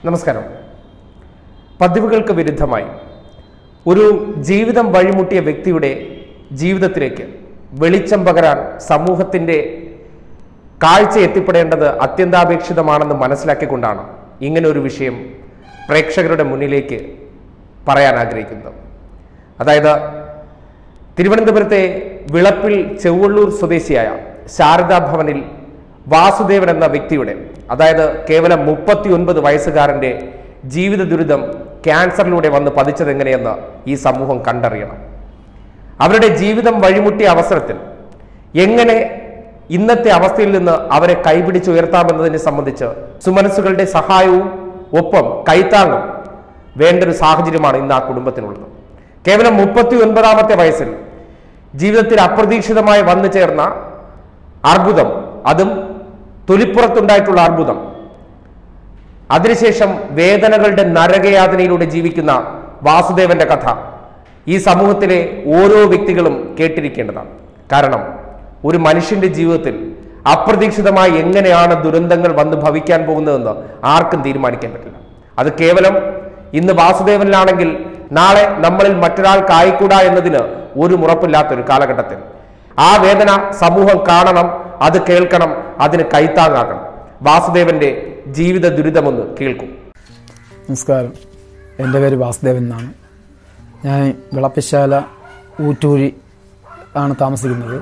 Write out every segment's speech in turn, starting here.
നമസ്കാരം പതിവുകൾക്ക് വിരുദ്ധമായി ഒരു ജീവിതം വഴിമുട്ടിയ വ്യക്തിയുടെ ജീവിതത്തിലേക്ക് വെളിച്ചം പകരാൻ സമൂഹത്തിൻ്റെ കാഴ്ച എത്തിപ്പെടേണ്ടത് അത്യന്താപേക്ഷിതമാണെന്ന് മനസ്സിലാക്കിക്കൊണ്ടാണ് ഇങ്ങനെ ഒരു വിഷയം പ്രേക്ഷകരുടെ മുന്നിലേക്ക് പറയാൻ ആഗ്രഹിക്കുന്നത് അതായത് തിരുവനന്തപുരത്തെ വിളപ്പിൽ ചെവ്വള്ളൂർ സ്വദേശിയായ ശാരദാ ഭവനിൽ വാസുദേവൻ എന്ന വ്യക്തിയുടെ അതായത് കേവലം മുപ്പത്തി ഒൻപത് വയസ്സുകാരൻ്റെ ജീവിത ദുരിതം ക്യാൻസറിലൂടെ വന്ന് പതിച്ചത് എങ്ങനെയെന്ന് ഈ സമൂഹം കണ്ടറിയണം അവരുടെ ജീവിതം വഴിമുട്ടിയ അവസരത്തിൽ എങ്ങനെ ഇന്നത്തെ അവസ്ഥയിൽ നിന്ന് അവരെ കൈപിടിച്ചുയർത്താമെന്നതിനെ സംബന്ധിച്ച് സുമനസ്സുകളുടെ സഹായവും ഒപ്പം കൈത്താങ്ങും വേണ്ട ഒരു സാഹചര്യമാണ് ഇന്ന് ആ കുടുംബത്തിനുള്ളത് കേവലം മുപ്പത്തി ഒൻപതാമത്തെ വയസ്സിൽ ജീവിതത്തിൽ അപ്രതീക്ഷിതമായി വന്നു ചേർന്ന അർബുദം അതും തൊലിപ്പുറത്തുണ്ടായിട്ടുള്ള അർബുദം അതിനുശേഷം വേദനകളുടെ നരകയാതനയിലൂടെ ജീവിക്കുന്ന വാസുദേവന്റെ കഥ ഈ സമൂഹത്തിലെ ഓരോ വ്യക്തികളും കേട്ടിരിക്കേണ്ടതാണ് കാരണം ഒരു മനുഷ്യന്റെ ജീവിതത്തിൽ അപ്രതീക്ഷിതമായി എങ്ങനെയാണ് ദുരന്തങ്ങൾ വന്ന് ഭവിക്കാൻ പോകുന്നതെന്ന് ആർക്കും തീരുമാനിക്കാൻ പറ്റില്ല അത് കേവലം ഇന്ന് വാസുദേവനിലാണെങ്കിൽ നാളെ നമ്മളിൽ മറ്റൊരാൾക്കായിക്കൂടാ എന്നതിന് ഒരു ഉറപ്പില്ലാത്തൊരു കാലഘട്ടത്തിൽ ആ വേദന സമൂഹം കാണണം അത് കേൾക്കണം അതിന് കൈത്താങ്ങാകണം വാസുദേവന്റെ ജീവിത ദുരിതമൊന്ന് കേൾക്കും നമസ്കാരം എൻ്റെ പേര് വാസുദേവൻ എന്നാണ് ഞാൻ വിളപ്പിശാല ഊറ്റൂരി ആണ് താമസിക്കുന്നത്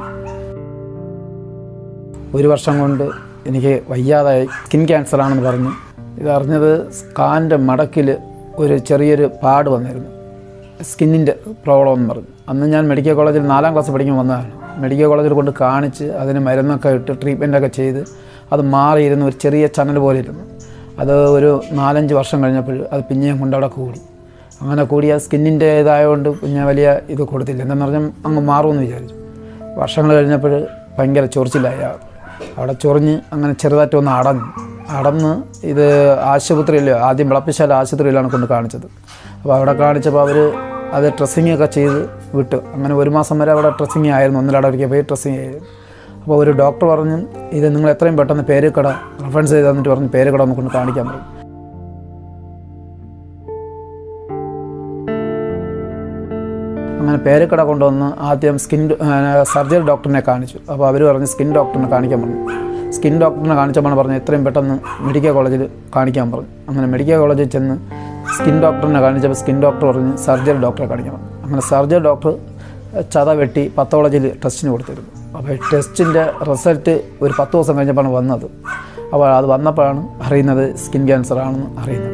ഒരു വർഷം കൊണ്ട് എനിക്ക് വയ്യാതായി സ്കിൻ ക്യാൻസർ ആണെന്ന് പറഞ്ഞു ഇതറിഞ്ഞത് സ്കാൻ്റെ മടക്കിൽ ഒരു ചെറിയൊരു പാട് വന്നിരുന്നു സ്കിന്നിൻ്റെ പ്രോബ്ലം എന്ന് പറഞ്ഞു അന്ന് ഞാൻ മെഡിക്കൽ കോളേജിൽ നാലാം ക്ലാസ് പഠിക്കുമ്പോൾ വന്നതാണ് മെഡിക്കൽ കോളേജിൽ കൊണ്ട് കാണിച്ച് അതിന് മരുന്നൊക്കെ ഇട്ട് ട്രീറ്റ്മെൻറ്റൊക്കെ ചെയ്ത് അത് മാറിയിരുന്ന ഒരു ചെറിയ ചനൽ പോലെ ഇരുന്നു അത് ഒരു നാലഞ്ച് വർഷം കഴിഞ്ഞപ്പോൾ അത് പിന്നെയും കൊണ്ട് അവിടെ കൂടി അങ്ങനെ കൂടിയ സ്കിന്നിൻ്റെ ഇതായതുകൊണ്ട് പിന്നെ വലിയ ഇത് കൊടുത്തില്ല എന്തെന്ന് പറഞ്ഞാൽ അങ്ങ് മാറുമെന്ന് വിചാരിച്ചു വർഷങ്ങൾ കഴിഞ്ഞപ്പോൾ ഭയങ്കര ചൊറിച്ചിലായി ആ അവിടെ ചൊറിഞ്ഞ് അങ്ങനെ ചെറുതായിട്ട് ഒന്ന് അടഞ്ഞു അടന്ന് ഇത് ആശുപത്രിയിൽ ആദ്യം വിളപ്പിശാല ആശുപത്രിയിലാണ് കൊണ്ട് കാണിച്ചത് അപ്പോൾ അവിടെ കാണിച്ചപ്പോൾ അവർ അത് ഡ്രസ്സിങ് ഒക്കെ ചെയ്ത് വിട്ടു അങ്ങനെ ഒരു മാസം വരെ അവിടെ ഡ്രസ്സിങ് ആയിരുന്നു ഒന്നിലവിടെ ഒരിക്കൽ പോയി ഡ്രസ്സിങ് ആയിരുന്നു അപ്പോൾ ഒരു ഡോക്ടർ പറഞ്ഞു ഇത് നിങ്ങൾ എത്രയും പെട്ടെന്ന് പേരുകട റെഫറൻസ് ചെയ്ത് തന്നിട്ട് പറഞ്ഞ് പേരുകട ഒന്ന് കൊണ്ട് കാണിക്കാൻ പറഞ്ഞു അങ്ങനെ പേരുകട കൊണ്ടുവന്ന് ആദ്യം സ്കിൻ സർജറി ഡോക്ടറിനെ കാണിച്ചു അപ്പോൾ അവർ പറഞ്ഞ് സ്കിൻ ഡോക്ടറിനെ കാണിക്കാൻ പറഞ്ഞു സ്കിൻ ഡോക്ടറിനെ കാണിച്ചപ്പോൾ പറഞ്ഞു എത്രയും പെട്ടെന്ന് മെഡിക്കൽ കോളേജിൽ കാണിക്കാൻ പറഞ്ഞു അങ്ങനെ മെഡിക്കൽ കോളേജിൽ ചെന്ന് സ്കിൻ ഡോക്ടറിനെ കാണിച്ചപ്പോൾ സ്കിൻ ഡോക്ടർ പറഞ്ഞ് സർജറി ഡോക്ടറെ കാണിക്കാൻ പറഞ്ഞു അങ്ങനെ സർജറി ഡോക്ടർ ചത വെട്ടി പത്തോളജിൽ ടെസ്റ്റിന് കൊടുത്തിരുന്നു അപ്പോൾ ടെസ്റ്റിൻ്റെ റിസൾട്ട് ഒരു പത്ത് ദിവസം കഴിഞ്ഞപ്പോഴാണ് വന്നത് അപ്പോൾ അത് വന്നപ്പോഴാണ് അറിയുന്നത് സ്കിൻ ക്യാൻസർ ആണെന്ന് അറിയുന്നത്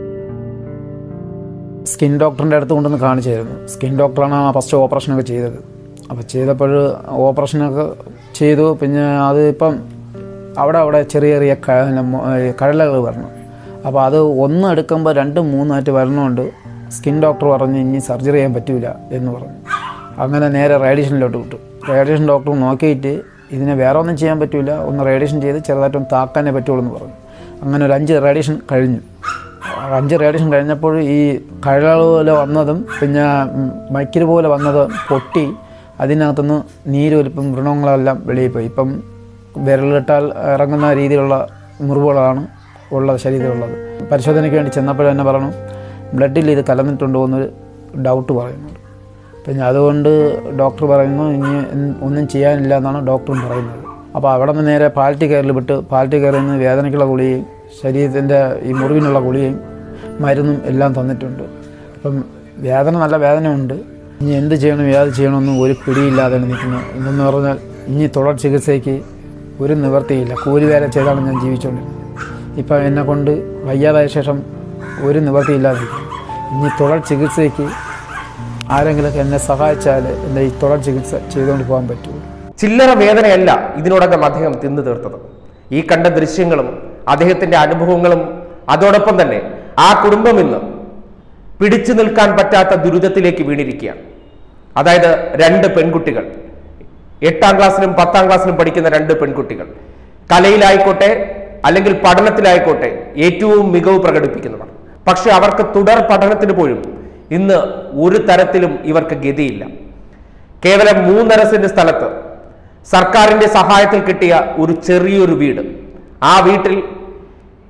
സ്കിൻ ഡോക്ടറിൻ്റെ അടുത്ത് കൊണ്ടുവന്ന് കാണിച്ചായിരുന്നു സ്കിൻ ഡോക്ടറാണ് ആ ഫസ്റ്റ് ഓപ്പറേഷനൊക്കെ ചെയ്തത് അപ്പോൾ ചെയ്തപ്പോൾ ഓപ്പറേഷനൊക്കെ ചെയ്തു പിന്നെ അത് ഇപ്പം അവിടെ അവിടെ ചെറിയ ചെറിയ കഴലകൾ വരണം അപ്പോൾ അത് ഒന്ന് എടുക്കുമ്പോൾ രണ്ടും മൂന്നായിട്ട് വരണമുണ്ട് സ്കിൻ ഡോക്ടർ പറഞ്ഞ് ഇനി സർജറി ചെയ്യാൻ പറ്റൂല എന്ന് പറഞ്ഞു അങ്ങനെ നേരെ റേഡിയേഷനിലോട്ട് വിട്ടു റേഡിയേഷൻ ഡോക്ടർ നോക്കിയിട്ട് ഇതിനെ വേറെ ഒന്നും ചെയ്യാൻ പറ്റൂല ഒന്ന് റേഡിയേഷൻ ചെയ്ത് ചെറുതായിട്ടൊന്ന് താക്കാനേ പറ്റുള്ളൂ എന്ന് പറഞ്ഞു അങ്ങനെ ഒരു അഞ്ച് റേഡിയേഷൻ കഴിഞ്ഞു അഞ്ച് റേഡിയേഷൻ കഴിഞ്ഞപ്പോൾ ഈ കഴകൾ പോലെ വന്നതും പിന്നെ മൈക്കിൽ പോലെ വന്നത് പൊട്ടി അതിനകത്തുനിന്ന് നീരൊലിപ്പും വൃണങ്ങളെല്ലാം വെളിയിൽ പോയി ഇപ്പം വിരലിട്ടാൽ ഇറങ്ങുന്ന രീതിയിലുള്ള മുറിവുകളാണ് ഉള്ളത് ശരീരത്തിലുള്ളത് പരിശോധനയ്ക്ക് വേണ്ടി ചെന്നപ്പോൾ തന്നെ പറഞ്ഞു ബ്ലഡിൽ ഇത് കലർന്നിട്ടുണ്ടോ എന്നൊരു ഡൗട്ട് പറയുന്നുണ്ട് പിന്നെ അതുകൊണ്ട് ഡോക്ടർ പറയുന്നു ഇനി ഒന്നും ചെയ്യാനില്ല എന്നാണ് ഡോക്ടറും പറയുന്നത് അപ്പോൾ അവിടെ നിന്ന് നേരെ പാലിറ്റി കെയറിൽ വിട്ട് പാലിറ്റി കെയറിൽ നിന്ന് വേദനയ്ക്കുള്ള ഗുളികയും ശരീരത്തിൻ്റെ ഈ മുറിവിനുള്ള ഗുളികയും മരുന്നും എല്ലാം തന്നിട്ടുണ്ട് അപ്പം വേദന നല്ല വേദനയുണ്ട് ഇനി എന്ത് ചെയ്യണം ഏത് ചെയ്യണമെന്നും ഒരു പിടിയില്ലാതെയാണ് നിൽക്കുന്നത് എന്തെന്ന് പറഞ്ഞാൽ ഇനി തുടർ ചികിത്സയ്ക്ക് ഒരു നിവൃത്തിയില്ല കൂലി വേല ചെയ്താണ് ഞാൻ ജീവിച്ചുകൊണ്ടിരുന്നത് ഇപ്പം എന്നെ കൊണ്ട് വയ്യാതായ ശേഷം ഒരു നിവൃത്തിയില്ലാതെ നിൽക്കുന്നു ഇനി തുടർ ചികിത്സയ്ക്ക് ആരെങ്കിലും എന്നെ സഹായിച്ചാൽ എൻ്റെ ഈ തുടർ ചികിത്സ ചെയ്തുകൊണ്ട് പോകാൻ പറ്റുള്ളൂ ചില്ലറ വേദനയല്ല ഇതിനോടകം അദ്ദേഹം തിന്നു തീർത്തത് ഈ കണ്ട ദൃശ്യങ്ങളും അദ്ദേഹത്തിന്റെ അനുഭവങ്ങളും അതോടൊപ്പം തന്നെ ആ കുടുംബം ഇന്ന് പിടിച്ചു നിൽക്കാൻ പറ്റാത്ത ദുരിതത്തിലേക്ക് വീണിരിക്കുകയാണ് അതായത് രണ്ട് പെൺകുട്ടികൾ എട്ടാം ക്ലാസ്സിലും പത്താം ക്ലാസ്സിലും പഠിക്കുന്ന രണ്ട് പെൺകുട്ടികൾ കലയിലായിക്കോട്ടെ അല്ലെങ്കിൽ പഠനത്തിലായിക്കോട്ടെ ഏറ്റവും മികവ് പ്രകടിപ്പിക്കുന്നവർ പക്ഷെ അവർക്ക് തുടർ പഠനത്തിന് പോലും ഇന്ന് ഒരു തരത്തിലും ഇവർക്ക് ഗതിയില്ല കേവലം മൂന്നര സെന്റ് സ്ഥലത്ത് സർക്കാരിന്റെ സഹായത്തിൽ കിട്ടിയ ഒരു ചെറിയൊരു വീട് ആ വീട്ടിൽ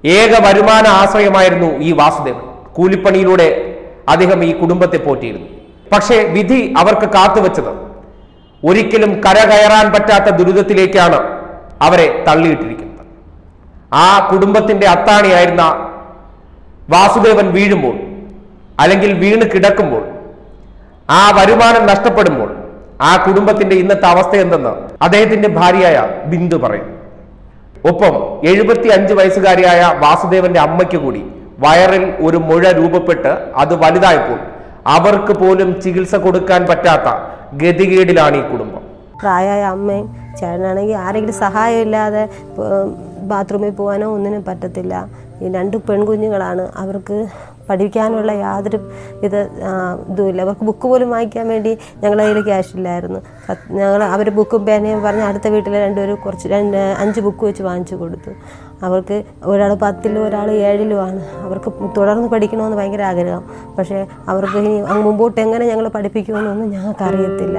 ഏക വരുമാന ആശ്രയമായിരുന്നു ഈ വാസുദേവൻ കൂലിപ്പണിയിലൂടെ അദ്ദേഹം ഈ കുടുംബത്തെ പോറ്റിയിരുന്നു പക്ഷേ വിധി അവർക്ക് കാത്തുവച്ചത് ഒരിക്കലും കരകയറാൻ പറ്റാത്ത ദുരിതത്തിലേക്കാണ് അവരെ തള്ളിയിട്ടിരിക്കുന്നത് ആ കുടുംബത്തിന്റെ അത്താണിയായിരുന്ന വാസുദേവൻ വീഴുമ്പോൾ അല്ലെങ്കിൽ വീണ് കിടക്കുമ്പോൾ ആ വരുമാനം നഷ്ടപ്പെടുമ്പോൾ ആ കുടുംബത്തിന്റെ ഇന്നത്തെ അവസ്ഥ എന്തെന്ന് അദ്ദേഹത്തിന്റെ ഭാര്യയായ ബിന്ദു പറയും ഒപ്പം എഴുപത്തി അഞ്ച് വയസ്സുകാരിയായ വാസുദേവന്റെ അമ്മയ്ക്ക് കൂടി വയറിൽ ഒരു മുഴ രൂപപ്പെട്ട് അത് വലുതായപ്പോൾ അവർക്ക് പോലും ചികിത്സ കൊടുക്കാൻ പറ്റാത്ത ഗതികേടിലാണ് ഈ കുടുംബം പ്രായമായ അമ്മയും ചേട്ടനാണെങ്കിൽ ആരെങ്കിലും സഹായം ഇല്ലാതെ പ- ബാത്റൂമിൽ പോകാനോ ഒന്നിനും പറ്റത്തില്ല ഈ രണ്ട് പെൺകുഞ്ഞുങ്ങളാണ് അവർക്ക് പഠിക്കാനുള്ള യാതൊരു ഇത് ആ, ഇതുമില്ല അവർക്ക് ബുക്ക് പോലും വാങ്ങിക്കാൻ വേണ്ടി ഞങ്ങളുടെ കയ്യിൽ ക്യാഷ് ഇല്ലായിരുന്നു ഞങ്ങൾ അവർ ബുക്കും പേനയും പറഞ്ഞ് അടുത്ത വീട്ടിലെ രണ്ടുപേരും കുറച്ച് രണ്ട് അഞ്ച് ബുക്ക് വെച്ച് വാങ്ങിച്ചു കൊടുത്തു അവർക്ക് ഒരാൾ പത്തിലും ഒരാൾ ഏഴിലുമാണ് അവർക്ക് തുടർന്ന് പഠിക്കണമെന്ന് ഭയങ്കര ആഗ്രഹം പക്ഷേ അവർക്ക് ഇനി അങ്ങ് മുമ്പോട്ട് എങ്ങനെ ഞങ്ങൾ പഠിപ്പിക്കുമെന്നൊന്നും ഞങ്ങൾക്ക് അറിയത്തില്ല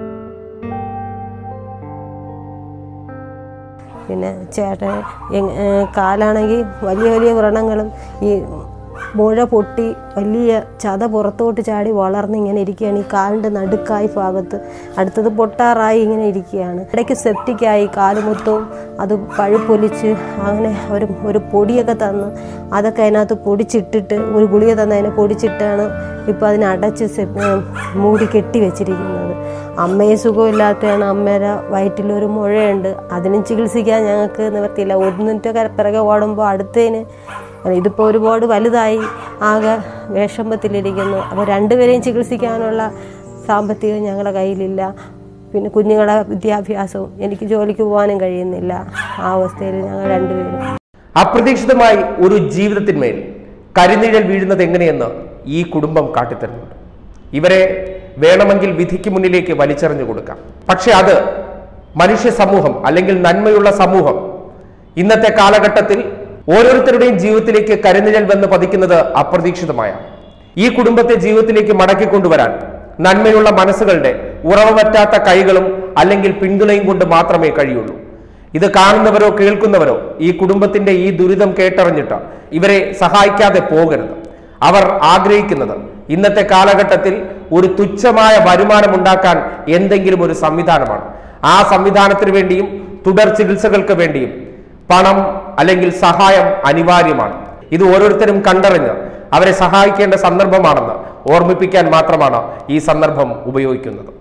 പിന്നെ ചേട്ടൻ എങ്- ഏ, കാലാണെങ്കിൽ വലിയ വലിയ വ്രണങ്ങളും ഈ മുഴ പൊട്ടി വലിയ ചത പുറത്തോട്ട് ചാടി വളർന്ന് ഇങ്ങനെ ഇരിക്കുകയാണ് ഈ കാലിൻ്റെ നടുക്കായി ഭാഗത്ത് അടുത്തത് പൊട്ടാറായി ഇങ്ങനെ ഇരിക്കുകയാണ് ഇടയ്ക്ക് സെപ്റ്റിക്കായി കാല് മൊത്തവും അത് പഴുപ്പൊലിച്ച് അങ്ങനെ ഒരു ഒരു പൊടിയൊക്കെ തന്ന് അതൊക്കെ അതിനകത്ത് പൊടിച്ചിട്ടിട്ട് ഒരു ഗുളിക തന്ന് അതിനെ പൊടിച്ചിട്ടാണ് ഇപ്പോൾ അതിനെ അടച്ച് സെപ് മൂടി കെട്ടി വെച്ചിരിക്കുന്നത് അമ്മയെ സുഖമില്ലാത്തതാണ് അമ്മയുടെ വയറ്റിലൊരു മുഴയുണ്ട് അതിനും ചികിത്സിക്കാൻ ഞങ്ങൾക്ക് നിവർത്തിയില്ല ഒന്നിൻ്റെ പിറകെ ഓടുമ്പോൾ അടുത്തതിന് ഇതിപ്പോൾ ഒരുപാട് വലുതായി ആകെ വിഷമത്തിലിരിക്കുന്നു അപ്പോൾ രണ്ടുപേരെയും ചികിത്സിക്കാനുള്ള സാമ്പത്തികം ഞങ്ങളുടെ കയ്യിലില്ല പിന്നെ കുഞ്ഞുങ്ങളുടെ വിദ്യാഭ്യാസവും എനിക്ക് ജോലിക്ക് പോകാനും കഴിയുന്നില്ല ആ അവസ്ഥയിൽ ഞങ്ങൾ രണ്ടുപേരും അപ്രതീക്ഷിതമായി ഒരു ജീവിതത്തിന്മേൽ കരിനിഴൽ വീഴുന്നത് എങ്ങനെയെന്ന് ഈ കുടുംബം കാട്ടിത്തരുന്നുണ്ട് ഇവരെ വേണമെങ്കിൽ വിധിക്ക് മുന്നിലേക്ക് വലിച്ചെറിഞ്ഞു കൊടുക്കാം പക്ഷെ അത് മനുഷ്യ സമൂഹം അല്ലെങ്കിൽ നന്മയുള്ള സമൂഹം ഇന്നത്തെ കാലഘട്ടത്തിൽ ഓരോരുത്തരുടെയും ജീവിതത്തിലേക്ക് കരിനിഴൽ വന്ന് പതിക്കുന്നത് അപ്രതീക്ഷിതമായാണ് ഈ കുടുംബത്തെ ജീവിതത്തിലേക്ക് മടക്കി കൊണ്ടുവരാൻ നന്മയുള്ള മനസ്സുകളുടെ ഉറവപറ്റാത്ത കൈകളും അല്ലെങ്കിൽ പിന്തുണയും കൊണ്ട് മാത്രമേ കഴിയുള്ളൂ ഇത് കാണുന്നവരോ കേൾക്കുന്നവരോ ഈ കുടുംബത്തിന്റെ ഈ ദുരിതം കേട്ടറിഞ്ഞിട്ട് ഇവരെ സഹായിക്കാതെ പോകരുത് അവർ ആഗ്രഹിക്കുന്നത് ഇന്നത്തെ കാലഘട്ടത്തിൽ ഒരു തുച്ഛമായ വരുമാനം ഉണ്ടാക്കാൻ എന്തെങ്കിലും ഒരു സംവിധാനമാണ് ആ സംവിധാനത്തിന് വേണ്ടിയും തുടർ ചികിത്സകൾക്ക് വേണ്ടിയും പണം അല്ലെങ്കിൽ സഹായം അനിവാര്യമാണ് ഇത് ഓരോരുത്തരും കണ്ടറിഞ്ഞ് അവരെ സഹായിക്കേണ്ട സന്ദർഭമാണെന്ന് ഓർമ്മിപ്പിക്കാൻ മാത്രമാണ് ഈ സന്ദർഭം ഉപയോഗിക്കുന്നത്